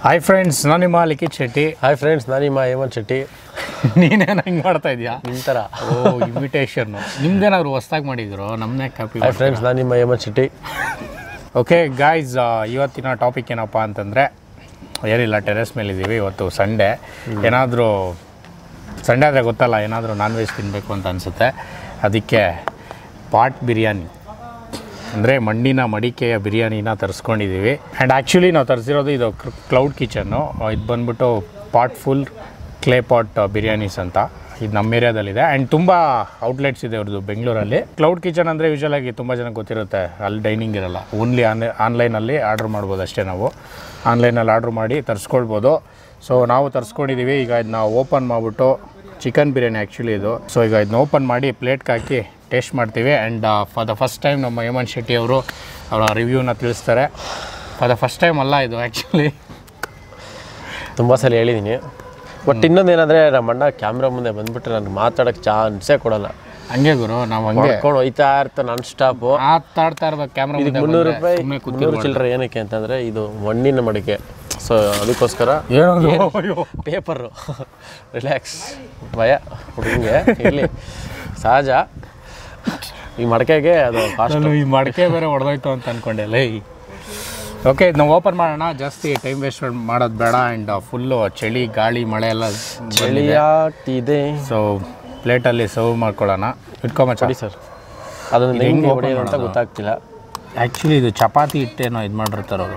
Hi friends ನಾನು ನಿಮ್ಮ ಲಿಖಿತ್ Shetty hi friends ನಾನು ನಿಮ್ಮ ಹೇಮಂತ್ ಶೆಟ್ಟಿ ನೀನೇನು ಹಿಂಗೆ ಮಾಡ್ತಾ ಇದೆಯಾ ನಿಮ್ಮ ಥರ ಓ ಇನ್ವಿಟೇಷನ್ ನಿಮ್ದೇನಾದ್ರು ಹೊಸ್ದಾಗಿ ಮಾಡಿದ್ರು ನಮ್ಮನ್ನೇ ಕಾಪಿ ಹಾಯ್ ಫ್ರೆಂಡ್ಸ್ ನಾನು ನಿಮ್ಮ ಹೇಮಂತ್ ಶೆಟ್ಟಿ ಓಕೆ ಗಾಯ್ಸ್ ಇವತ್ತಿನ ಟಾಪಿಕ್ ಏನಪ್ಪ ಅಂತಂದರೆ ಏನಿಲ್ಲ ಟೆರೆಸ್ ಮೇಲಿದ್ದೀವಿ ಇವತ್ತು ಸಂಡೇ ಏನಾದರೂ ಸಂಡೇ ಆದರೆ ಗೊತ್ತಲ್ಲ ಏನಾದರೂ ನಾನ್ ವೆಜ್ ತಿನ್ನಬೇಕು ಅಂತ ಅನಿಸುತ್ತೆ ಅದಕ್ಕೆ ಪಾಟ್ ಬಿರಿಯಾನಿ ಅಂದರೆ ಮಣ್ಣಿನ ಮಡಿಕೆಯ ಬಿರಿಯಾನಿನ ತರಿಸ್ಕೊಂಡಿದ್ದೀವಿ ಆ್ಯಂಡ್ ಆ್ಯಕ್ಚುಲಿ ನಾವು ತರಿಸಿರೋದು ಇದು ಕ್ಲೌಡ್ ಕಿಚನ್ನು ಇದು ಬಂದ್ಬಿಟ್ಟು pot full clay pot biryanis ಅಂತ ಇದು ನಮ್ಮ ಏರಿಯಾದಲ್ಲಿದೆ ಆ್ಯಂಡ್ ತುಂಬ ಔಟ್ಲೆಟ್ಸ್ ಇದೆ ಅವ್ರದ್ದು ಬೆಂಗಳೂರಲ್ಲಿ ಕ್ಲೌಡ್ ಕಿಚನ್ ಅಂದರೆ ಯೂಶಲಾಗಿ ತುಂಬ ಜನಕ್ಕೆ ಗೊತ್ತಿರುತ್ತೆ ಅಲ್ಲಿ ಡೈನಿಂಗ್ ಇರಲ್ಲ ಓನ್ಲಿ ಆನ್ ಆನ್ಲೈನಲ್ಲಿ ಆರ್ಡ್ರ್ ಮಾಡ್ಬೋದು ಅಷ್ಟೇ ನಾವು ಆನ್ಲೈನಲ್ಲಿ ಆರ್ಡ್ರ್ ಮಾಡಿ ತರಿಸ್ಕೊಳ್ಬೋದು ಸೊ ನಾವು ತರಿಸ್ಕೊಂಡಿದ್ದೀವಿ ಈಗ ಇದನ್ನ ಓಪನ್ ಮಾಡಿಬಿಟ್ಟು ಚಿಕನ್ ಬಿರಿಯಾನಿ ಆ್ಯಕ್ಚುಲಿ ಇದು ಸೊ ಈಗ ಇದನ್ನ ಓಪನ್ ಮಾಡಿ ಪ್ಲೇಟ್ಗೆ ಹಾಕಿ ಟೇಸ್ಟ್ ಮಾಡ್ತೀವಿ and for the first time ನಮ್ಮ ಹೇಮಂತ್ ಶೆಟ್ಟಿ ಅವರು ಅವರ ರಿವ್ಯೂನ ತಿಳಿಸ್ತಾರೆ ಫಾರ್ ದ ಫಸ್ಟ್ ಟೈಮ್ ಅಲ್ಲ ಇದು ಆ್ಯಕ್ಚುಲಿ ತುಂಬ ಸಲ ಹೇಳಿದ್ದೀನಿ ಬಟ್ ಇನ್ನೊಂದೇನಂದರೆ ನಮ್ಮ ಅಣ್ಣ ಕ್ಯಾಮ್ರಾ ಮುಂದೆ ಬಂದ್ಬಿಟ್ರೆ ನನಗೆ ಮಾತಾಡೋಕ್ಕೆ ಚಾನ್ಸೇ ಕೊಡಲ್ಲ ಹಂಗೆ ಗುರು ನಾವು ಹಂಗೆ ಹೊಡ್ಕೊಂಡು ಹೋಯ್ತಾ ಇರ್ತಾನೆ ನಾನ್ ಸ್ಟಾಪು ಮಾತಾಡ್ತಾ ಇರ್ಬೇಕು ಕ್ಯಾಮ್ರಾ ಇದಕ್ಕೆ ಮುನ್ನೂರು ರೂಪಾಯಿ ಮುನ್ನೂರು ಚಿಲ್ಲರೆ ಏನಕ್ಕೆ ಅಂತಂದರೆ ಇದು ಮಣ್ಣಿನ ಮಡಿಕೆ ಸೊ ಅದಕ್ಕೋಸ್ಕರ ಏನದು ಪೇಪರು ರಿಲ್ಯಾಕ್ಸ್ ಭಯ ಹುಡುಗಿಗೆ ಇರಲಿ ಸಹಜ ಈ ಮಡಕೆಗೆ ಅದು ಕಾಸ್ಟ್ ನಾನು ಈ ಮಡಕೆ ಬೇರೆ ಹೊಡೆದೋಯ್ತು ಅಂತ ಅನ್ಕೊಂಡೆ ಲೈ ಓಕೆ ನಾವು ಓಪನ್ ಮಾಡೋಣ ಜಾಸ್ತಿ ಟೈಮ್ ವೇಸ್ಟ್ ಮಾಡೋದು ಬೇಡ ಆ್ಯಂಡ್ ಫುಲ್ಲು ಚಳಿ ಗಾಳಿ ಮಳೆ ಎಲ್ಲ ಚಳಿ ಆಗ್ತಿದೆ ಸೊ ಪ್ಲೇಟಲ್ಲಿ ಸರ್ವ್ ಮಾಡ್ಕೊಳ್ಳೋಣ ಇಟ್ಕೊಂಬ ಸರಿ ಸರ್ ಅದನ್ನು ಇದು ಹೆಂಗ್ ಹೆಂಗೆ open ಹೊಡೆಯೋದು ಅಂತ ಮಾಡೋದು? ಗೊತ್ತಾಗ್ತಿಲ್ಲ ಆ್ಯಕ್ಚುಲಿ ಇದು ಚಪಾತಿ ಹಿಟ್ಟೇನೋ ಇದು ಮಾಡಿರ್ತಾರೆ ಅವರು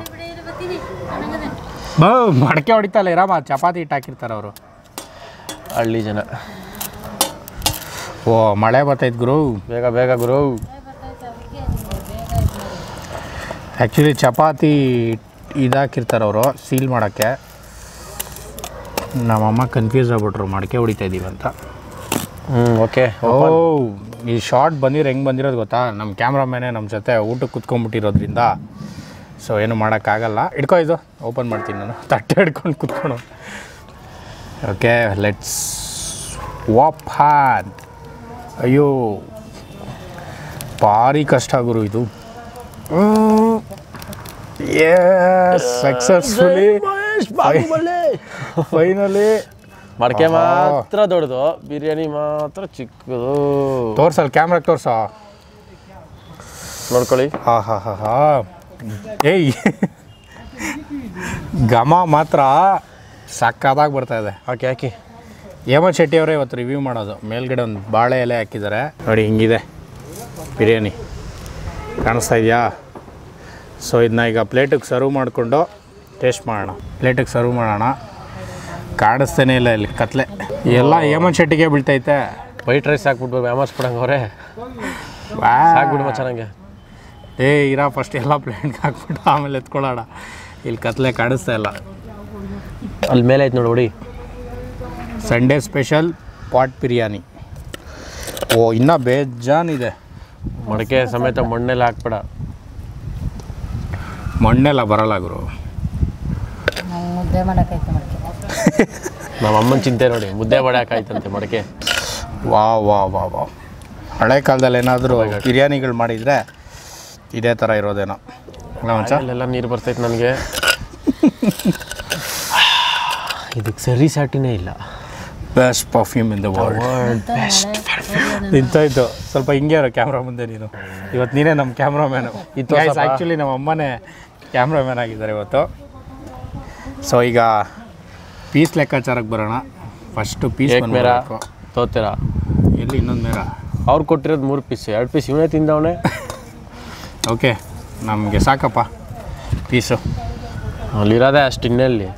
ಬಾ ಮಡಕೆ ಹೊಡಿತಲ್ಲ ಇರಾಮ ಚಪಾತಿ ಹಿಟ್ಟು ಹಾಕಿರ್ತಾರೆ ಅವರು ಹಳ್ಳಿ ಜನ ಓ ಮಳೆ ಬರ್ತೈತೆ ಗುರು ಬೇಗ ಬೇಗ ಗುರು ಆ್ಯಕ್ಚುಲಿ ಚಪಾತಿ ಇದಾಕಿರ್ತಾರೆ ಅವರು ಸೀಲ್ ಮಾಡೋಕ್ಕೆ ನಮ್ಮಮ್ಮ ಕನ್ಫ್ಯೂಸ್ ಆಗ್ಬಿಟ್ರು ಮಡಕೆ ಹೊಡಿತಾ ಇದ್ದೀವಿ ಅಂತ ಹ್ಞೂ ಓಕೆ ಓ ಈ ಶಾರ್ಟ್ ಬಂದಿರೋ ಹೆಂಗೆ ಬಂದಿರೋದು ಗೊತ್ತಾ ನಮ್ಮ ಕ್ಯಾಮ್ರಾಮ್ಯಾನೇ ನಮ್ಮ ಜೊತೆ ಊಟಕ್ಕೆ ಕುತ್ಕೊಂಡ್ಬಿಟ್ಟಿರೋದ್ರಿಂದ ಸೊ ಏನು ಮಾಡೋಕ್ಕಾಗಲ್ಲ ಹಿಡ್ಕೊ ಇದು ಓಪನ್ ಮಾಡ್ತೀನಿ ನಾನು ತಟ್ಟೆ ಹಿಡ್ಕೊಂಡು ಕುತ್ಕೊಂಡು ಓಕೆ ಲೆಟ್ಸ್ ವಾಪ್ ಹಾನ್ ಅಯ್ಯೋ ಭಾರಿ ಕಷ್ಟ ಗುರು ಇದು ಸಕ್ಸಸ್ಫುಲಿ ಫೈನಲಿ ಮಡಕೆ ಮಾತ್ರ ದೊಡ್ಡದು ಬಿರಿಯಾನಿ ಮಾತ್ರ ಚಿಕ್ಕದು ತೋರ್ಸಲ್ ಕ್ಯಾಮ್ರಾಗೆ ತೋರ್ಸ ನೋಡ್ಕೊಳ್ಳಿ ಹಾ ಹಾ ಹಾ ಹಾ ಏಯ್ ಘಮ ಮಾತ್ರ ಸಕ್ಕದಾಗಿ ಬರ್ತಾ ಇದೆ ಹಾಕಿ ಹಾಕಿ ಹೇಮಂತ್ ಶೆಟ್ಟಿ ಅವರೇ ಇವತ್ತು ರಿವ್ಯೂ ಮಾಡೋದು ಮೇಲ್ಗಡೆ ಒಂದು ಬಾಳೆ ಎಲೆ ಹಾಕಿದ್ದಾರೆ ನೋಡಿ ಹಿಂಗಿದೆ ಬಿರಿಯಾನಿ ಕಾಣಿಸ್ತಾ ಇದೆಯಾ ಸೊ ಇದನ್ನ ಈಗ ಪ್ಲೇಟಿಗೆ ಸರ್ವ್ ಮಾಡಿಕೊಂಡು ಟೇಸ್ಟ್ ಮಾಡೋಣ ಪ್ಲೇಟಿಗೆ ಸರ್ವ್ ಮಾಡೋಣ ಕಾಣಿಸ್ತಾನೆ ಇಲ್ಲ ಇಲ್ಲಿ ಕತ್ಲೆ ಎಲ್ಲ ಹೇಮಂತ್ ಶೆಟ್ಟಿಗೆ ಬೀಳ್ತೈತೆ ವೈಟ್ ರೈಸ್ ಹಾಕ್ಬಿಟ್ಟು ವ್ಯಾಮರ್ಸ್ ಬಿಡಂಗೆ ಅವರೇ ವಾ ಸಾಕ್ಬಿಡು ಚೆನ್ನಾಗೆ ಏ ಇರ ಫಸ್ಟ್ ಎಲ್ಲ ಪ್ಲೇಟ್ಗೆ ಹಾಕ್ಬಿಟ್ಟು ಆಮೇಲೆ ಎತ್ಕೊಳ್ಳೋಣ ಇಲ್ಲಿ ಕತ್ಲೆ ಕಾಣಿಸ್ತಾ ಇಲ್ಲ ಅಲ್ಲಿ ಮೇಲೆ ಐತೆ ನೋಡಿ ಹೊಡಿ ಸಂಡೇ ಸ್ಪೆಷಲ್ ಪಾಟ್ ಬಿರಿಯಾನಿ ಓ ಇನ್ನೂ ಬೇಜಾನಿದೆ ಮಡಕೆ ಸಮೇತ ಮಣ್ಣೆಲ್ಲ ಹಾಕ್ಬೇಡ ಮಣ್ಣೆಲ್ಲ ಬರಲ್ಲ ಗುರು ನಂಗೆ ಮುದ್ದೆ ಮಾಡೋಕ್ಕೈತೆ ಮಡಕೆ ನಮ್ಮ ಅಮ್ಮನ ಚಿಂತೆ ನೋಡಿ ಮುದ್ದೆ ಮಾಡಾಕಾಯ್ತಂತೆ ಮಡಕೆ ವಾ ವಾ ವಾ ವಾ ಹಳೆ ಕಾಲದಲ್ಲಿ ಏನಾದರೂ ಬಿರಿಯಾನಿಗಳು ಮಾಡಿದರೆ ಇದೇ ಥರ ಇರೋದೇನೋ ಅಲ್ಲ ಮಚ್ಚ ಅಲ್ಲೆಲ್ಲ ನೀರು ಬರ್ತೈತೆ ನನಗೆ ಇದಕ್ಕೆ ಸರಿ ಸಾಟಿನೇ ಇಲ್ಲ best perfume in the world world best ನಿಂತೋಯ್ತು ಸ್ವಲ್ಪ ಹಿಂಗೆ ಇರೋ ಕ್ಯಾಮ್ರಾ ಮುಂದೆ ನೀನು ಇವತ್ತು ನೀನೇ ನಮ್ಮ ಕ್ಯಾಮ್ರಾಮ್ಯಾನು ಇತ್ತು ಗೈಸ್ ಸ್ವಲ್ಪ. ಆ್ಯಕ್ಚುಲಿ ನಮ್ಮ ಅಮ್ಮನೇ ಕ್ಯಾಮ್ರಾಮ್ಯಾನ್ ಆಗಿದ್ದಾರೆ ಇವತ್ತು ಸೊ ಈಗ ಪೀಸ್ ಲೆಕ್ಕಾಚಾರಕ್ಕೆ ಬರೋಣ ಫಸ್ಟು ಪೀಸ್ ಏಕ್ ಮೇರ ತೋತೀರಾ ಎಲ್ಲಿ ಇನ್ನೊಂದು ಮೇರ ಅವ್ರು ಕೊಟ್ಟಿರೋದು ಮೂರು ಪೀಸ್ ಎರಡು ಪೀಸ್ ಇವನೇ ತಿಂದವನೆ ಓಕೆ ನಮಗೆ ಸಾಕಪ್ಪ ಪೀಸು ಅಲ್ಲಿರೋದೇ ಅಷ್ಟು ಇನ್ನೆಲ್ಲಿ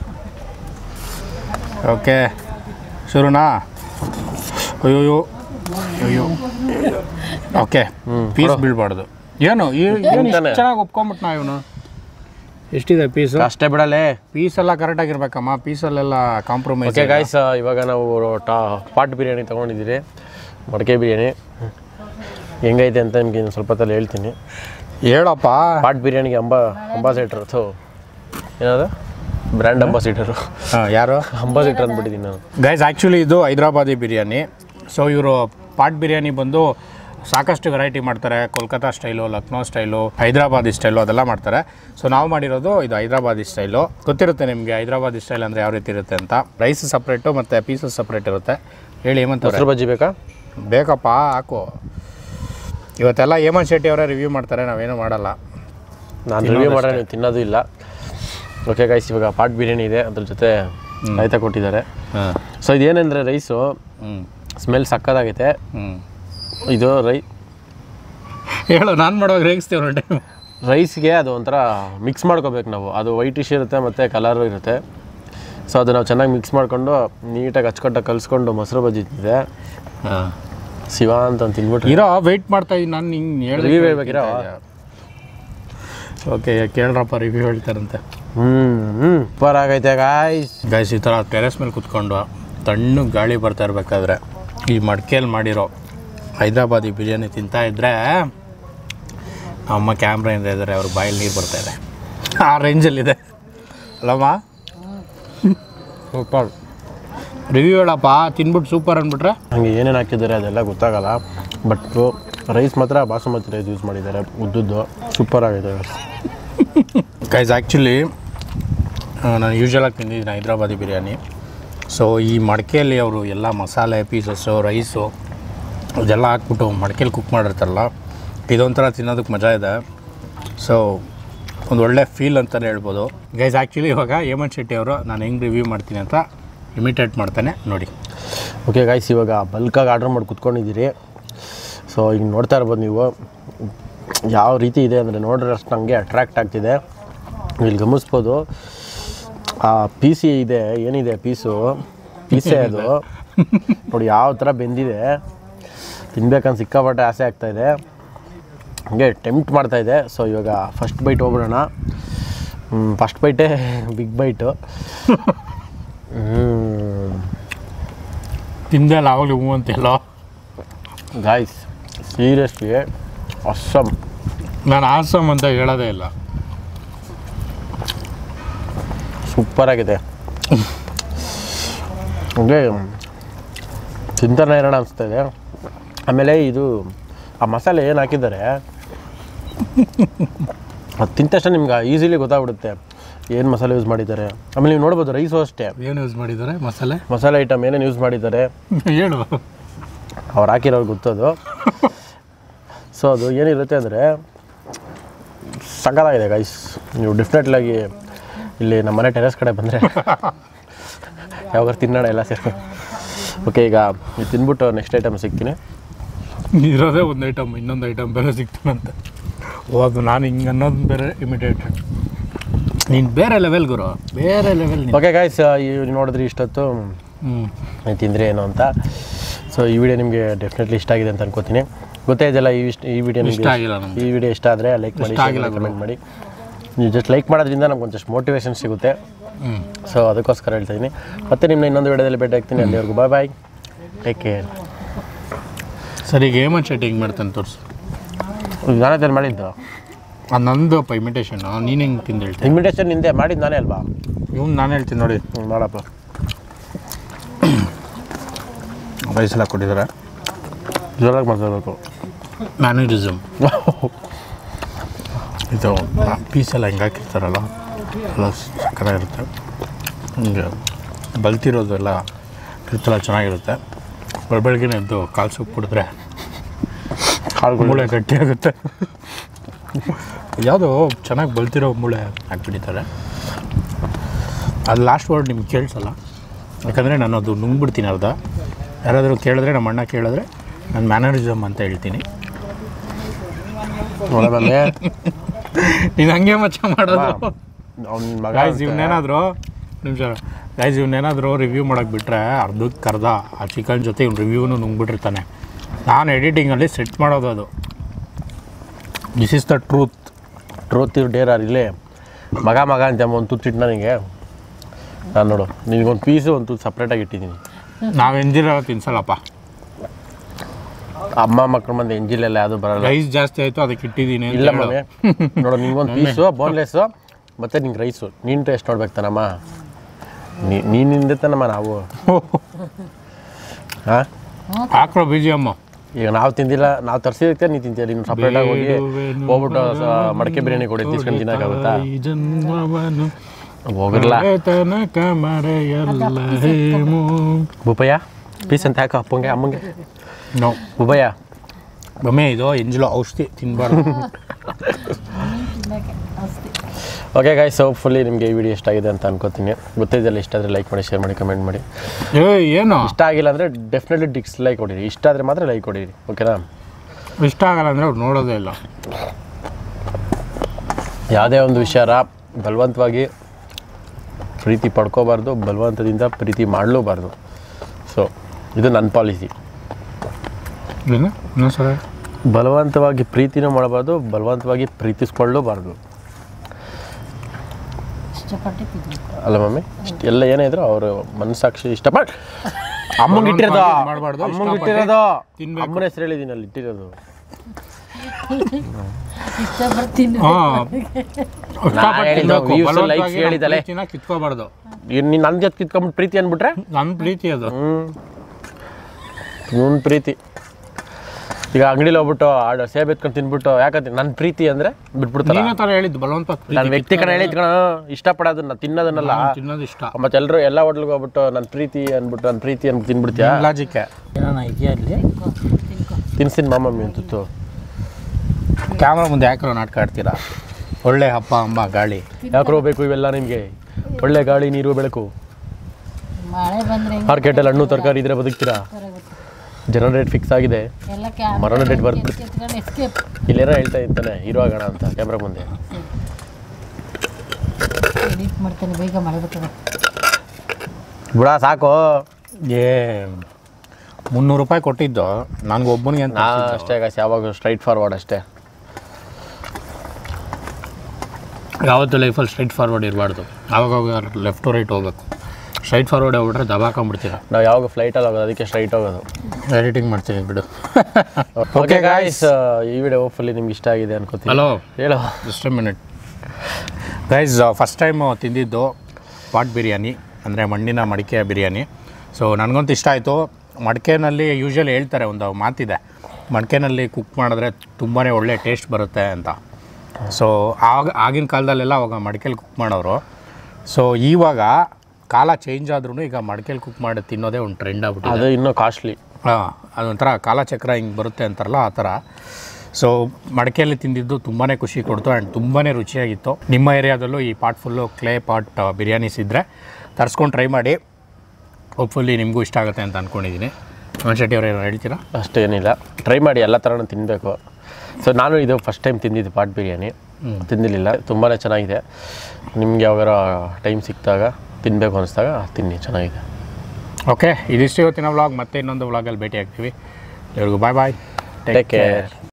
ಓಕೆ ಶುರುನಾ ಅಯ್ಯೋಯ್ಯೋ ಅಯ್ಯೋ ಓಕೆ ಪೀಸ್ ಬೀಳ್ಬಾರ್ದು ಏನು ಈ- ಏನು ಇಷ್ಟ್ ಎಂತಾನೆ? ಚೆನ್ನಾಗಿ ಒಪ್ಕೊಂಬಿಟ್ನಾ ಇವನು ಎಷ್ಟಿದೆ ಪೀಸು ಅಷ್ಟೇ ಬಿಡಲೇ ಪೀಸ್ ಎಲ್ಲ ಕರೆಕ್ಟಾಗಿರ್ಬೇಕಮ್ಮ ಪೀಸಲ್ಲೆಲ್ಲ ಕಾಂಪ್ರಮೈಸ್ ಓಕೆ ಗಾಯ್ಸ್ ಇವಾಗ ನಾವು ಟಾ ಪಾಟ್ ಬಿರಿಯಾನಿ ತೊಗೊಂಡಿದ್ದೀರಿ ಮಡಕೆ ಬಿರಿಯಾನಿ ಹೆಂಗೈತೆ ಅಂತ ನಿಮ್ಗೆ ಇನ್ನು ಸ್ವಲ್ಪ ಹೊತ್ತಲ್ಲಿ ಹೇಳ್ತೀನಿ ಹೇಳಪ್ಪ ಪಾಟ್ ಬಿರಿಯಾನಿಗೆ ಅಂಬಾ ಅಂಬಾಸಿಡರ್ ಥೋ ಏನದು ಬ್ರ್ಯಾಂಡ್ ಅಂಬಾಸಿಡರು ಹಾಂ ಯಾರು ಅಂಬಾಸಿಡರ್ ಅಂದ್ಬಿಟ್ಟಿದ್ದೀನಿ ನಾನು ಗೈಸ್ ಆ್ಯಕ್ಚುಲಿ ಇದು ಹೈದ್ರಾಬಾದಿ ಬಿರಿಯಾನಿ ಸೊ ಇವರು ಪಾಟ್ ಬಿರಿಯಾನಿ ಬಂದು ಸಾಕಷ್ಟು ವೆರೈಟಿ ಮಾಡ್ತಾರೆ Kolkata style Lucknow style Hyderabadi style ಅದೆಲ್ಲ ಮಾಡ್ತಾರೆ ಸೊ ನಾವು ಮಾಡಿರೋದು ಇದು ಹೈದರಾಬಾದಿ ಸ್ಟೈಲು ಗೊತ್ತಿರುತ್ತೆ ನಿಮಗೆ ಹೈದರಾಬಾದಿ ಸ್ಟೈಲ್ ಅಂದರೆ ಯಾವ ರೀತಿ ಇರುತ್ತೆ ಅಂತ ರೈಸ್ ಸಪ್ರೇಟು ಮತ್ತು ಪೀಸಸ್ ಸಪ್ರೇಟ್ ಇರುತ್ತೆ ಹೇಳಿ ಹೇಮಂತ್ ಅವ್ರೆ. ಮೊಸರು ಬಜ್ಜಿ ಬೇಕಾ ಬೇಕಪ್ಪ ಹಾಕು ಇವತ್ತೆಲ್ಲ ಹೇಮಂತ್ ಶೆಟ್ಟಿ ಅವರೇ ರಿವ್ಯೂ ಮಾಡ್ತಾರೆ ನಾವೇನು ಮಾಡಲ್ಲ ನಾನು ರಿವ್ಯೂ ಮಾಡೋಣ ನೀವು ತಿನ್ನೋದು ಇಲ್ಲ ಓಕೆ ಗೈಸ್ ಇವಾಗ ಪಾಟ್ ಬಿರಿಯಾನಿ ಇದೆ ಅದ್ರ ಜೊತೆ ರಾಯ್ತ ಕೊಟ್ಟಿದ್ದಾರೆ ಹಾಂ ಸೊ ಇದೇನೆಂದರೆ ರೈಸು ಹ್ಞೂ ಸ್ಮೆಲ್ ಸಕ್ಕದಾಗೈತೆ ಹ್ಞೂ ಇದು ರೈ ಹೇಳು ನಾನು ಮಾಡುವಾಗ ರೇಗಿಸ್ತೀವಿ ಒಂದು ಟೈಮ್ ರೈಸ್ಗೆ ಅದು ಒಂಥರ ಮಿಕ್ಸ್ ಮಾಡ್ಕೋಬೇಕು ನಾವು ಅದು ವೈಟಿಶ್ ಇರುತ್ತೆ ಮತ್ತು ಕಲರು ಇರುತ್ತೆ ಸೊ ಅದು ನಾವು ಚೆನ್ನಾಗಿ ಮಿಕ್ಸ್ ಮಾಡಿಕೊಂಡು ನೀಟಾಗಿ ಹಚ್ಕೊಟ್ಟಾಗಿ ಕಲಿಸ್ಕೊಂಡು ಮೊಸರು ಬಜ್ಜಿ ತಿಂದೆ ಹಾಂ ಶಿವ ಅಂತ ತಿನ್ಬಿಟ್ರೆ ಇರೋ ವೆಯ್ಟ್ ಮಾಡ್ತಾ ಇದ್ದೀನಿ ನಾನು ಹಿಂಗೆ ಹೇಳಿ Review ಹೇಳ್ಬೇಕಿರೋ? ಓಕೆ ಕೇಳ್ರಪ್ಪ ರಿವ್ಯೂ ಹೇಳ್ತಾರಂತೆ ಹ್ಞೂ ಹ್ಞೂ ಸೂಪರ್ ಆಗೈತೆ ಗಾಯ್ಸ್ ಗೈಸ್ ಈ ಥರ ಟೆರೆಸ್ ಮೇಲೆ ಕುತ್ಕೊಂಡು ತಣ್ಣಗೆ ಗಾಳಿ ಬರ್ತಾ ಇರಬೇಕಾದ್ರೆ ಈ ಮಡಿಕೆಯಲ್ಲಿ ಮಾಡಿರೋ ಹೈದ್ರಾಬಾದಿ ಬಿರಿಯಾನಿ ತಿಂತಾ ಇದ್ದರೆ ಅಮ್ಮ ಕ್ಯಾಮ್ರಾಯಿಂದ ಇದ್ದಾರೆ ಅವ್ರ ಬಾಯಲ್ಲಿ ನೀರು ಬರ್ತಾ ಇದೆ ಆ ರೇಂಜಲ್ಲಿದೆ ಅಲ್ಲಮ್ಮ ಸೂಪರ್ ರಿವ್ಯೂ ಹೇಳಪ್ಪ ತಿನ್ಬಿಟ್ಟು ಸೂಪರ್ ಅಂದ್ಬಿಟ್ರೆ ಹಂಗೆ ಏನೇನು ಹಾಕಿದ್ದಾರೆ ಅದೆಲ್ಲ ಗೊತ್ತಾಗಲ್ಲ ಬಟ್ ರೈಸ್ ಮಾತ್ರ ಬಾಸುಮತಿ ರೈಸ್ ಯೂಸ್ ಮಾಡಿದ್ದಾರೆ ಉದ್ದುದ್ದು ಸೂಪರ್ ಆಗಿದೆ ಗೈಸ್ ಆ್ಯಕ್ಚುಲಿ ನಾನು ಯೂಶ್ವಲಾಗಿ ತಿಂದಿದ್ದೀನಿ ಹೈದ್ರಾಬಾದಿ ಬಿರಿಯಾನಿ ಸೊ ಈ ಮಡಿಕೆಯಲ್ಲಿ ಅವರು ಎಲ್ಲ ಮಸಾಲೆ ಪೀಸಸ್ಸು ರೈಸು ಅದೆಲ್ಲ ಹಾಕ್ಬಿಟ್ಟು ಮಡಿಕೆಯಲ್ಲಿ ಕುಕ್ ಮಾಡಿರ್ತಾರಲ್ಲ ಇದೊಂಥರ ತಿನ್ನೋದಕ್ಕೆ ಮಜಾ ಇದೆ ಸೊ ಒಂದು ಒಳ್ಳೆ ಫೀಲ್ ಅಂತಲೇ ಹೇಳ್ಬೋದು ಗೈಸ್ ಆ್ಯಕ್ಚುಲಿ ಇವಾಗ ಹೇಮಂತ್ ಶೆಟ್ಟಿ ಅವರು ನಾನು ಹೆಂಗೆ ರಿವ್ಯೂ ಮಾಡ್ತೀನಿ ಅಂತ ಇಮಿಟೇಟ್ ಮಾಡ್ತಾನೆ ನೋಡಿ ಓಕೆ ಗಾಯ್ಸ್ ಇವಾಗ ಬಲ್ಕಾಗಿ ಆರ್ಡ್ರ್ ಮಾಡಿ ಕುತ್ಕೊಂಡಿದ್ದೀರಿ ಸೊ ಈಗ ನೋಡ್ತಾ ಇರ್ಬೋದು ನೀವು ಯಾವ ರೀತಿ ಇದೆ ಅಂದರೆ ನೋಡ್ರೆ ಅಷ್ಟು ನನಗೆ ಅಟ್ರ್ಯಾಕ್ಟ್ ಆಗ್ತಿದೆ ಇಲ್ಲಿ ಗಮನಿಸ್ಬೋದು ಆ ಪೀಸಿ ಇದೆ ಏನಿದೆ ಪೀಸು ಪೀಸೇ ಅದು ನೋಡಿ ಯಾವ ಥರ ಬೆಂದಿದೆ ತಿನ್ಬೇಕಂತ ಸಿಕ್ಕಾಪಟ್ಟೆ ಆಸೆ ಆಗ್ತಾಯಿದೆ ಹಂಗೆ ಟೆಂಪ್ಟ್ ಮಾಡ್ತಾ ಇದೆ ಸೊ ಇವಾಗ ಫಸ್ಟ್ ಬೈಟ್ ಹೋಗ್ಬಿಡೋಣ ಫಸ್ಟ್ ಬೈಟೇ ಬಿಗ್ ಬೈಟು ಹ್ಞೂ ತಿಂದೆ ಅಲ್ಲ ಆವಾಗಲೇ ಹೂ ಅಂತೆಲ್ಲೋ ಗಾಯ್ಸ್ ಸೀರಿಯಸ್ಲಿ ಅಸ್ಸಮ್ ನಾನು ಆಸಮ್ ಅಂತ ಹೇಳೋದೇ ಇಲ್ಲ ಸೂಪರ್ ಆಗಿದೆ ಹಂಗೆ ತಿಂತಾನೆ ಇರೋಣ ಅನಿಸ್ತಾ ಇದೆ ಆಮೇಲೆ ಇದು ಆ ಮಸಾಲೆ ಏನು ಹಾಕಿದ್ದಾರೆ ಅದು ತಿಂದ ತಕ್ಷಣ ನಿಮ್ಗೆ ಈಸಿಲಿ ಗೊತ್ತಾಗ್ಬಿಡುತ್ತೆ ಏನು ಮಸಾಲೆ ಯೂಸ್ ಮಾಡಿದ್ದಾರೆ ಆಮೇಲೆ ನೀವು ನೋಡ್ಬೋದು ರೈಸು ಅಷ್ಟೇ ಏನು ಯೂಸ್ ಮಾಡಿದ್ದಾರೆ ಮಸಾಲೆ ಮಸಾಲೆ ಐಟಮ್ ಏನೇನು ಯೂಸ್ ಮಾಡಿದ್ದಾರೆ ಹೇಳು ಅವ್ರು ಹಾಕಿರೋರು ಗೊತ್ತದು ಸೊ ಅದು ಏನಿರುತ್ತೆ ಅಂದರೆ ಸಕ್ಕತ್ತಾಗಿದೆ ಗೈಸ್ ನೀವು ಡೆಫಿನೆಟ್ಲಾಗಿ ಇಲ್ಲಿ ನಮ್ಮ ಮನೆ ಟೆರೆಸ್ ಕಡೆ ಬಂದರೆ ಯಾವಾಗ ತಿನ್ನೋಣ ಎಲ್ಲ ಸೇರ್ಕೊಂಡು ಓಕೆ ಈಗ ಇದು ತಿನ್ಬಿಟ್ಟು ನೆಕ್ಸ್ಟ್ ಐಟಮ್ ಸಿಗ್ತೀನಿ ಇರೋದೇ ಒಂದು ಐಟಮ್ ಇನ್ನೊಂದು ಐಟಮ್ ಬೇರೆ ಸಿಗ್ತಾನಂತೆ ಓ ಅದು ನಾನು ಹಿಂಗೆ ಅನ್ನೋದು ಬೇರೆ ಇಮಿಟೇಟ್ ನೀನು ಬೇರೆ ಲೆವೆಲ್ ಗುರು ಬೇರೆ ಲೆವೆಲ್ ನೀನು ಓಕೆ ಗಾಯ್ಸ್ ಈ ನೋಡಿದ್ರಿ ಇಷ್ಟೊತ್ತು ಹ್ಞೂ ನೀವು ತಿಂದರೆ ಏನು ಅಂತ ಸೊ ಈ ವಿಡಿಯೋ ನಿಮಗೆ ಡೆಫಿನೆಟ್ಲಿ ಇಷ್ಟ ಆಗಿದೆ ಅಂತ ಅನ್ಕೋತೀನಿ ಗೊತ್ತೇ ಇದೆಯಲ್ಲ ಈ ಇಷ್ಟ ಈ ವಿಡಿಯೋ ಇಷ್ಟ ಆಗಿಲ್ಲ ನಮ್ಗೆ ಈ ವಿಡಿಯೋ ಇಷ್ಟ ಆದರೆ ಲೈಕ್ ಮಾಡಿ ಇಷ್ಟ ಆಗಿಲ್ಲ ಕಮೆಂಟ್ ಮಾಡಿ ನೀವು ಜಸ್ಟ್ ಲೈಕ್ ಮಾಡೋದ್ರಿಂದ ನಮ್ಗೆ ಒಂದಷ್ಟು ಮೋಟಿವೇಶನ್ ಸಿಗುತ್ತೆ ಹ್ಞೂ ಸೊ ಅದಕ್ಕೋಸ್ಕರ ಹೇಳ್ತಾ ಇದ್ದೀನಿ ಮತ್ತೆ ನಿಮ್ಮನ್ನ ಇನ್ನೊಂದು ವಿಡಿಯೋದಲ್ಲಿ ಭೇಟಿ ಆಗ್ತೀನಿ ಅಲ್ಲಿವರೆಗೂ ಬಾಯ್ ಬಾಯ್ ಟೇಕ್ ಕೇರ್ ಸರಿ ಈಗ ಹೇಮಂತ್ ಶೆಟ್ಟಿ ಹಿಂಗೆ ಮಾಡ್ತಾನೆ ತೋರಿಸು ನಾನೇ ತಾನು ಮಾಡಿದ್ದು ಅದು ನಂದಪ್ಪ ಇಮಿಟೇಷನ್ ನೀನು ಹೆಂಗೆ ತಿಂದು ಹೇಳ್ತೀನಿ ಇನ್ವಿಟೇಷನ್ ಹಿಂದೆ ಮಾಡಿದ್ದು ನಾನೇ ಅಲ್ವಾ ಇವ್ನು ನಾನು ಹೇಳ್ತೀನಿ ನೋಡಿ ಹ್ಞೂ ಮಾಡಪ್ಪ ರೈಸ್ ಎಲ್ಲ ಕೊಟ್ಟಿದ್ದಾರೆ ಜೋರಾಗಿ ಮಾತಾಡಬೇಕು ಮ್ಯಾನೇರಿಸಮ್ ಇದು ಪೀಸ್ ಎಲ್ಲ ಹಿಂಗೆ ಹಾಕಿರ್ತಾರಲ್ಲ ಎಲ್ಲ ಸಕ್ಕತ್ತಾಗಿರುತ್ತೆ ಹಿಂಗೆ ಬಲ್ತಿರೋದು ಎಲ್ಲ ಇರುತ್ತಲ್ಲ ಚೆನ್ನಾಗಿರುತ್ತೆ ಬೆಳಬೆಳಗ್ಗೆ ಎದ್ದು ಕಾಲು ಸೂಪ್ ಕುಡಿದ್ರೆ ಕಾಳುಗಳು ಮೂಳೆ ಗಟ್ಟಿಯಾಗುತ್ತೆ ಯಾವುದೋ ಚೆನ್ನಾಗಿ ಬಲ್ತಿರೋ ಮೂಳೆ ಹಾಕ್ಬಿಟ್ಟಿದ್ದಾರೆ ಅದು ಲಾಸ್ಟ್ ವರ್ಡ್ ನಿಮ್ಗೆ ಕೇಳಿಸಲ್ಲ ಯಾಕಂದರೆ ನಾನು ಅದು ನುಂಗ್ಬಿಡ್ತೀನಿ ಅರ್ಧ ಯಾರಾದರೂ ಕೇಳಿದ್ರೆ ನಮ್ಮ ಅಣ್ಣ ಕೇಳಿದ್ರೆ ನಾನು ಮ್ಯಾನರಿಸಮ್ ಅಂತ ಹೇಳ್ತೀನಿ ಒಳಗೆ ನೀನು ಹಂಗೆ ಮಚ್ಚ ಮಾಡೋದು ಅವ್ನ ಮಗ ಗಾಯ್ಸ್ ಇವನ್ನೇನಾದರೂ ನಿಮಿಷ ಗಾಯ್ಸ್ ಇವನ್ನೇನಾದರೂ ರಿವ್ಯೂ ಮಾಡೋಕೆ ಬಿಟ್ಟರೆ ಅರ್ಧಕ್ಕೆ ಕರ್ದ ಆ ಚಿಕನ್ ಜೊತೆ ಇವ್ನು ರಿವ್ಯೂನು ನುಂಗ್ಬಿಟ್ಟಿರ್ತಾನೆ ನಾನು ಎಡಿಟಿಂಗಲ್ಲಿ ಸೆಟ್ ಮಾಡೋದು ಅದು this is the truth truth ಇವ್ ಡೇರ್ ಆರ್ ಇಲ್ಲೇ ಮಗ ಮಗ ಅಂತ ಒಂದು ತುತ್ತಿಟ್ಟು ನನಗೆ ನಾನು ನೋಡು ನಿನಗೊಂದು ಪೀಸು ಒಂದು ತುತ್ತು ಸಪ್ರೇಟಾಗಿ ಇಟ್ಟಿದ್ದೀನಿ ನಾವು ಎಂಜಿರೋ ತಿನ್ಸಲ್ಲಪ್ಪ ಅಮ್ಮ ಮಕ್ಕಳು ಮಂದಿ ಎಂಜಿಲೆಲ್ಲ ಯಾವುದು ಬರಲ್ಲ ರೈಸ್ ಜಾಸ್ತಿ ಆಯಿತು ಅದಕ್ಕೆ ಇಟ್ಟಿದ್ದೀನಿ ಅಂತ ಇಲ್ಲ ಹೇಳು. ಮಮ್ಮಿ ನೋಡು ನಿಂಗೊಂದು ಪೀಸು ಬೋನ್ಲೆಸ್ಸು ಮತ್ತು ನಿಂಗೆ ರೈಸು ನೀನು ಟೇಸ್ಟ್ ನೋಡ್ಬೇಕು ತಾನಮ್ಮ ನೀ- ನೀನಿಂದ ತಾನಮ್ಮ ನಾವು ಹಾಂ ಹಾಕ್ರೋ ಬಿ ಜಿ ಅಮ್ಮ ಈಗ ನಾವು ತಿಂದಿಲ್ಲ ನಾವು ತರಿಸಿದಕ್ಕೆ ನೀನು ತಿಂತೀಯ ನೀನು ಸಪ್ರೇಟಾಗಿ ಹೋಗಿ ಬೇಡುವೆನು ಹೋಗ್ಬಿಟ್ಟು ಸ- ಮಡಕೆ ಬಿರಿಯಾನಿ ಕೊಡಿ ತಿಸ್ಕೊಂಡು ತಿನ್ನೋಕ್ಕಾಗುತ್ತಾ ಈ ಜನ್ಮವನ್ನು ಹೋಗಿರಲ್ಲ ತನಕ ಮರೆಯಲ್ಲ ಹೇಮು ಬುಬ್ಬಯ್ಯ ಪೀಸ್ ಅಂತ ಯಾಕೆ ಅಪ್ಪಂಗೆ ಅಮ್ಮಂಗೆ ನೋ ಬುಬ್ಬಯ್ಯ ಒಮ್ಮೆ ಇದು ಎಂಜಲು ಔಷಧಿ ತಿನ್ಬಾರ್ದು ತಿನ್ನಕ್ಕೆ ಔಷಧಿ ಓಕೆ ಗಾಯ್ಸ್ ಹೋಪ್ಫುಲ್ಲಿ ನಿಮಗೆ ಈ ವಿಡಿಯೋ ಇಷ್ಟ ಆಗಿದೆ ಅಂತ ಅನ್ಕೋತೀನಿ ಗೊತ್ತಿದ್ದಲ್ಲ ಇಷ್ಟ ಆದರೆ ಲೈಕ್ ಮಾಡಿ ಶೇರ್ ಮಾಡಿ ಕಮೆಂಟ್ ಮಾಡಿ ಏ ಏನು ಇಷ್ಟ ಆಗಿಲ್ಲ ಅಂದರೆ ಡೆಫಿನೆಟ್ಲಿ ಡಿಕ್ಸ್ ಲೈಕ್ ಕೊಡಿರಿ ಇಷ್ಟ ಆದರೆ ಮಾತ್ರ ಲೈಕ್ ಕೊಡಿರಿ ಓಕೆನಾ ಇಷ್ಟ ಆಗಲ್ಲ ಅಂದರೆ ಅವ್ರು ನೋಡೋದೇ ಇಲ್ಲ ಯಾವುದೇ ಒಂದು ವಿಚಾರ ಬಲವಂತವಾಗಿ ಪ್ರೀತಿ ಪಡ್ಕೋಬಾರ್ದು ಬಲವಂತದಿಂದ ಪ್ರೀತಿ ಮಾಡಲೂಬಾರ್ದು ಸೊ ಇದು ನನ್ನ ಪಾಲಿಸಿ ಏನು ಇನ್ನೊಂದು ಸಲ ಬಲವಂತವಾಗಿ ಪ್ರೀತಿನೂ ಮಾಡಬಾರ್ದು ಬಲವಂತವಾಗಿ ಪ್ರೀತಿಸ್ಕೊಳ್ಳೂಬಾರ್ದು ಇಷ್ಟಪಟ್ಟು ತಿನ್ಬೇಕು ಅಲ್ಲ ಮಮ್ಮಿ ಇಷ್ಟ ಎಲ್ಲ ಏನೇ ಇದ್ರು ಅವರು ಮನಸ್ಸಾಕ್ಷಿ ಇಷ್ಟಪಟ್ಟು ಅಮ್ಮಂಗೆ ಇಟ್ಟಿರೋದು ಬಲವಂತವಾಗಿ ಮಾಡ್ಬಾರ್ದು, ಅಮ್ಮಂಗೆ ಇಷ್ಟಪಟ್ಟು ಇಟ್ಟಿರೋದು ತಿನ್ಬೇಕು. ಅಮ್ಮನ ಹೆಸರು ಹೇಳಿದ್ದೀನಿ ಅಲ್ಲಿ ಇಟ್ಟಿರೋದು ಇಷ್ಟಪಟ್ಟು ತಿನ್ಬೇಕು ಹಾಂ ಇಷ್ಟಪಟ್ಟು ಹೇಳಿದ್ದು ತಿನ್ಬೇಕು. views, ಬಲವಂತವಾಗಿ likes ನಮ್ಮ ಹೇಳಿದಲೆ. ಪ್ರೀತಿನ ಕಿತ್ಕೋಬಾರ್ದು ನೀನು ನನ್ನ ಜೊತೆ ಕಿತ್ಕೊಂಡ್ಬಿಟ್ಟು ಪ್ರೀತಿ ಅಂದ್ಬಿಟ್ರೆ ನನ್ನ ಪ್ರೀತಿ ಅದು ಹ್ಞೂ ಇವನ್ ಪ್ರೀತಿ ಈಗ ಅಂಗಡಿಲಿ ಹೋಗ್ಬಿಟ್ಟು ಆಡ ಸೇಬ್ ಎತ್ಕೊಂಡು ತಿನ್ಬಿಟ್ಟು ಯಾಕಂತ ನನ್ನ ಪ್ರೀತಿ ಅಂದರೆ ಬಿಟ್ಬಿಡ್ತಾರ ನೀನೇ ಥರ ಹೇಳಿದ್ದು ಬಲವಂತ ನನ್ನ ವ್ಯಕ್ತಿ ಕಡೆ ಹೇಳಿದ್ ಕಣ ಇಷ್ಟಪಡೋದನ್ನ ತಿನ್ನೋದನ್ನಲ್ಲ ತಿನ್ನೋದು ಇಷ್ಟ ಮತ್ತೆ ಎಲ್ಲರೂ ಎಲ್ಲ ಹೋಟ್ಲಿಗೆ ಹೋಗ್ಬಿಟ್ಟು ನನ್ನ ಪ್ರೀತಿ ಅಂದ್ಬಿಟ್ಟು ನನ್ನ ಪ್ರೀತಿ ಅನ್ಬಿಟ್ಟು ತಿನ್ಬಿಡ್ತೀಯಾ ಲಾಜಿಕ್ಕೆ ಏನಾನ ಇದೆಯಾ ಅಲ್ಲಿ ತಿನ್ಕೊ ತಿನ್ಕೊ ತಿನ್ಸಿನ ಮಾಮಮ್ಮಿ ಅಂತಿತ್ತು ಕ್ಯಾಮ್ರಾ ಮುಂದೆ ಯಾಕೆ ನಾಟಕ ಆಡ್ತೀರಾ ಒಳ್ಳೆ ಹಬ್ಬ ಅಂಬ ಗಾಳಿ ಯಾಕ್ರೋ ಬೇಕು ಇವೆಲ್ಲ ನಿಮಗೆ ಒಳ್ಳೆ ಗಾಳಿ ನೀರು ಬೆಳಕು ಮಳೆ ಬಂದ್ರೆ ಹೆಂಗೆ ಮಾರ್ಕೆಟಲ್ಲಿ ಹಣ್ಣು ತರಕಾರಿ ಇದ್ರೆ ಬದುಕ್ತೀರಾ ಹೊರಗುತ್ತೆ. ಜನರಲ್ ರೇಟ್ ಫಿಕ್ಸ್ ಆಗಿದೆ ಎಲ್ಲ ಮರಣ ಡೇಟ್ ಬರ್ಬಿಟ್ಟು. ಎತ್ಕೊಂಡು ಎಸ್ಕೇಪ್ ಇಲ್ಲೇನೋ ಹೇಳ್ತಾ ಇದ್ದಾನೆ ಹೀರೋ ಆಗೋಣ ಅಂತ ಕ್ಯಾಮ್ರಾ ಮುಂದೆ ಎಡಿಟ್ ಮಾಡ್ತಾನೆ ಬೇಗ ಮಳೆ ಬರ್ತದೆ ಬಿಡ ಸಾಕು ಏ ಮುನ್ನೂರು ರೂಪಾಯಿ ಕೊಟ್ಟಿದ್ದು ನನಗೆ ಒಬ್ಬನಿಗೆ ಅಂತ ನಾ ಅಷ್ಟೇ ಗಾಯ್ಸ್ ಯಾವಾಗ ಸ್ಟ್ರೈಟ್ ಫಾರ್ವರ್ಡ್ ಅಷ್ಟೇ ಯಾವತ್ತೂ ಲೈಫಲ್ಲಿ ಸ್ಟ್ರೈಟ್ ಫಾರ್ವರ್ಡ್ ಇರಬಾರ್ದು ಆವಾಗ ಲೆಫ್ಟ್ ರೈಟ್ ಹೋಗ್ಬೇಕು ಸ್ಟ್ರೈಟ್ ಫಾರ್ವರ್ಡ್ ಹೋಗ್ಬಿಟ್ರೆ ದಬಾಕೊಂಬಿಡ್ತೀರ ನಾವು ಯಾವಾಗ ಫ್ಲೈಟಲ್ಲಿ ಹೋಗೋದು ಅದಕ್ಕೆ ಸ್ಟ್ರೈಟ್ ಹೋಗೋದು ಎಡಿಟಿಂಗ್ ಮಾಡ್ತೀನಿ ಬಿಡು ಓಕೆ ಗಾಯ್ಸ್ ಈ ವಿಡಿಯೋ ಹೋಪ್ಫುಲ್ಲಿ ನಿಮ್ಗೆ ಇಷ್ಟ ಆಗಿದೆ ಅನ್ಕೋತೀನಿ ಹಲೋ ಹೇಳು just minute guys first time ತಿಂದಿದ್ದು ಪಾಟ್ ಬಿರಿಯಾನಿ ಅಂದರೆ ಮಣ್ಣಿನ ಮಡಿಕೆ ಬಿರಿಯಾನಿ ಸೊ ನನಗಂತೂ ಇಷ್ಟ ಆಯಿತು ಮಡಿಕೆನಲ್ಲಿ ಯೂಶ್ವಲಿ ಹೇಳ್ತಾರೆ ಒಂದು ಮಾತಿದೆ ಮಡಿಕೆನಲ್ಲಿ ಕುಕ್ ಮಾಡಿದ್ರೆ ತುಂಬಾ ಒಳ್ಳೆ ಟೇಸ್ಟ್ ಬರುತ್ತೆ ಅಂತ ಸೊ ಆಗ ಆಗಿನ ಕಾಲದಲ್ಲೆಲ್ಲ ಅವಾಗ ಮಡಿಕೆಲಿ ಕುಕ್ ಮಾಡೋರು ಸೊ ಇವಾಗ ಕಾಲ ಚೇಂಜ್ ಆದ್ರೂ ಈಗ ಮಡಿಕೆಲಿ ಕುಕ್ ಮಾಡಿ ತಿನ್ನೋದೇ ಒಂದು ಟ್ರೆಂಡ್ ಆಗ್ಬಿಟ್ಟಿದೆ ಅದು ಇನ್ನೂ ಕಾಸ್ಟ್ಲಿ ಹಾಂ ಅದೊಂಥರ ಕಾಲಚಕ್ರ ಹಿಂಗೆ ಬರುತ್ತೆ ಅಂತಾರಲ್ಲ ಆ ಥರ ಸೊ ಮಡಿಕೆಯಲ್ಲಿ ತಿಂದಿದ್ದು ತುಂಬಾ ಖುಷಿ ಕೊಡ್ತು ಆ್ಯಂಡ್ ತುಂಬಾ ರುಚಿಯಾಗಿತ್ತು ನಿಮ್ಮ ಏರಿಯಾದಲ್ಲೂ ಈ pot full clay pot biryanis ಇದ್ದರೆ ತರಿಸ್ಕೊಂಡು ಟ್ರೈ ಮಾಡಿ ಹೋಪ್ಫುಲ್ಲಿ ನಿಮಗೂ ಇಷ್ಟ ಆಗುತ್ತೆ ಅಂತ ಅಂದ್ಕೊಂಡಿದ್ದೀನಿ ಮನ್ ಶೆಟ್ಟಿ ಅವ್ರು ಏನೋ ಹೇಳ್ತೀರಾ ಅಷ್ಟೇನಿಲ್ಲ ಟ್ರೈ ಮಾಡಿ ಎಲ್ಲ ಥರನೂ ತಿನ್ನಬೇಕು ಸೊ ನಾನು ಇದು ಫಸ್ಟ್ ಟೈಮ್ ತಿಂದಿದ್ದು ಪಾಟ್ ಬಿರಿಯಾನಿ ತಿಂದಿರಲಿಲ್ಲ ತುಂಬಾ ಚೆನ್ನಾಗಿದೆ ನಿಮ್ಗೆ ಯಾವಾಗಾರ ಟೈಮ್ ಸಿಕ್ಕಿದಾಗ ತಿನ್ನಬೇಕು ಅನಿಸ್ದಾಗ ತಿನ್ನಿ ಚೆನ್ನಾಗಿದೆ ಓಕೆ ಇದಿಷ್ಟು ಇವತ್ತಿನ ವ್ಲಾಗ್ ಮತ್ತೆ ಇನ್ನೊಂದು ವ್ಲಾಗಲ್ಲಿ ಭೇಟಿ ಆಗ್ತೀವಿ ಎಲ್ರಿಗೂ ಬಾಯ್ ಬಾಯ್ ಟೇಕ್ ಕೇರ್